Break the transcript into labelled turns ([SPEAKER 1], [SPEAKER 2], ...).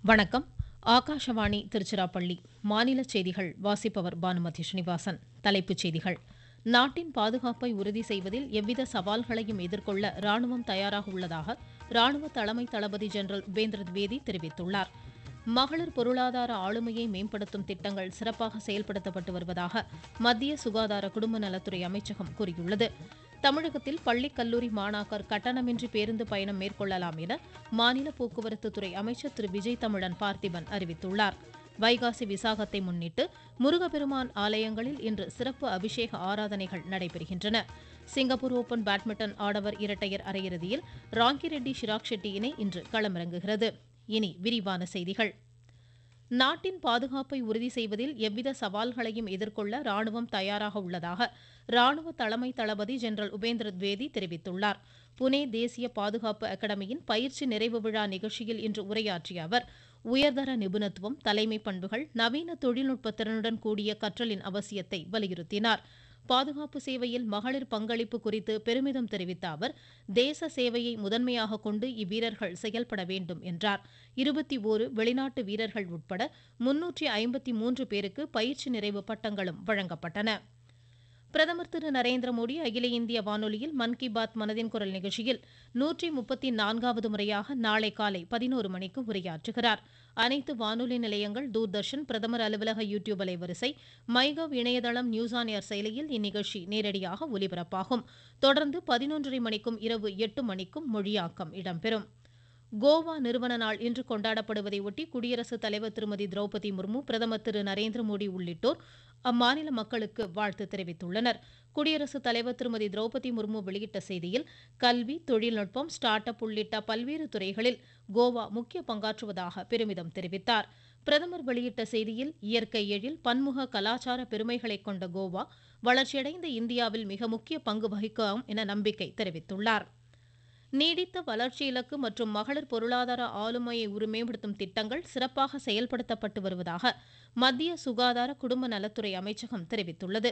[SPEAKER 1] வணக்கம் ஆகாஷவாணி திருச்சிராப்பள்ளி மாநில செய்திகள் வாசிப்பவர் பானுமதி ஸ்ரீனிவாசன் தலைப்புச் செய்திகள் நாட்டின் பாதுகாப்பை உறுதி செய்வதில் எவ்வித சவால்களையும் எதிர்கொள்ள ராணுவம் தயாராக உள்ளதாக ராணுவ தலைமை தளபதி ஜெனரல் உபேந்திர திவேதி தெரிவித்துள்ளார் மகளிர் பொருளாதார ஆளுமையை மேம்படுத்தும் திட்டங்கள் சிறப்பாக செயல்படுத்தப்பட்டு வருவதாக மத்திய சுகாதார குடும்ப நலத்துறை அமைச்சகம் கூறியுள்ளது தமிழகத்தில் பள்ளி கல்லூரி மாணாக்கர் கட்டணமின்றி பேருந்து பயணம் மேற்கொள்ளலாம் என மாநில போக்குவரத்து துறை அமைச்சர் திரு விஜய் தமிழன் பார்த்திபன் அறிவித்துள்ளார் வைகாசி விசாகத்தை முன்னிட்டு முருகப்பெருமான் ஆலயங்களில் இன்று சிறப்பு அபிஷேக ஆராதனைகள் நடைபெறுகின்றன சிங்கப்பூர் ஓபன் பேட்மிண்டன் ஆடவர் இரட்டையர் அரையிறுதியில் ராங்கிரெட்டி ஷிராக் ஷெட்டி இணை இன்று களமிறங்குகிறது இனி விரிவான செய்திகள் நாட்டின் பாதுகாப்பை உறுதி செய்வதில் எவ்வித சவால்களையும் எதிர்கொள்ள ராணுவம் தயாராக உள்ளதாக ராணுவ தலைமை தளபதி ஜெனரல் உபேந்திர திவேதி தெரிவித்துள்ளார் புனே தேசிய பாதுகாப்பு அகாடமியின் பயிற்சி நிறைவு விழா நிகழ்ச்சியில் இன்று உரையாற்றிய அவர் உயர்தர நிபுணத்துவம் தலைமை பண்புகள் நவீன தொழில்நுட்ப திறனுடன் கூடிய கற்றலின் அவசியத்தை வலியுறுத்தினார் பாதுகாப்பு சேவையில் மகளிர் பங்களிப்பு குறித்து பெருமிதம் தெரிவித்த அவர் தேச சேவையை முதன்மையாக கொண்டு இவ்வீரர்கள் செயல்பட வேண்டும் என்றார் இருபத்தி ஓரு வெளிநாட்டு வீரர்கள் உட்பட முன்னூற்றி ஐம்பத்தி மூன்று பேருக்கு பயிற்சி நிறைவு பட்டங்களும் வழங்கப்பட்டன பிரதமர் திரு நரேந்திர மோடி அகில இந்திய வானொலியில் மன் கி பாத் மனதின் குரல் நிகழ்ச்சியில் நூற்றி முப்பத்தி நான்காவது முறையாக நாளை காலை பதினோரு மணிக்கு உரையாற்றுகிறார் அனைத்து வானொலி நிலையங்கள் தூர்தர்ஷன் பிரதமர் அலுவலக யூ டியூப் அலைவரிசை மைகவ் இணையதளம் நியூஸ் ஆன் ஏர் செயலியில் இந்நிகழ்ச்சி நேரடியாக ஒலிபரப்பாகும் தொடர்ந்து பதினொன்றரை மணிக்கும் இரவு எட்டு மணிக்கும் மொழியாக்கம் இடம்பெறும் கோவா நிறுவன நாள் இன்று கொண்டாடப்படுவதை ஒட்டி குடியரசுத் தலைவர் திருமதி திரௌபதி முர்மு பிரதமர் திரு நரேந்திர மோடி உள்ளிட்டோர் அம்மாநில மக்களுக்கு வாழ்த்து தெரிவித்துள்ளனர் குடியரசுத் தலைவர் திருமதி திரௌபதி முர்மு வெளியிட்ட செய்தியில் கல்வி தொழில்நுட்பம் ஸ்டார்ட் அப் உள்ளிட்ட பல்வேறு துறைகளில் கோவா முக்கிய பங்காற்றுவதாக பெருமிதம் தெரிவித்தார் பிரதமர் வெளியிட்ட செய்தியில் இயற்கை எழில் பன்முக கலாச்சார பெருமைகளை கொண்ட கோவா வளர்ச்சியடைந்த இந்தியாவில் மிக முக்கிய பங்கு வகிக்கும் என நம்பிக்கை தெரிவித்துள்ளார் நீடித்த வளர்ச்சி இலக்கு மற்றும் மகளிர் பொருளாதார ஆளுமையை மேம்படுத்தும் திட்டங்கள் சிறப்பாக செயல்படுத்தப்பட்டு வருவதாக மத்திய சுகாதார குடும்ப நலத்துறை அமைச்சகம் தெரிவித்துள்ளது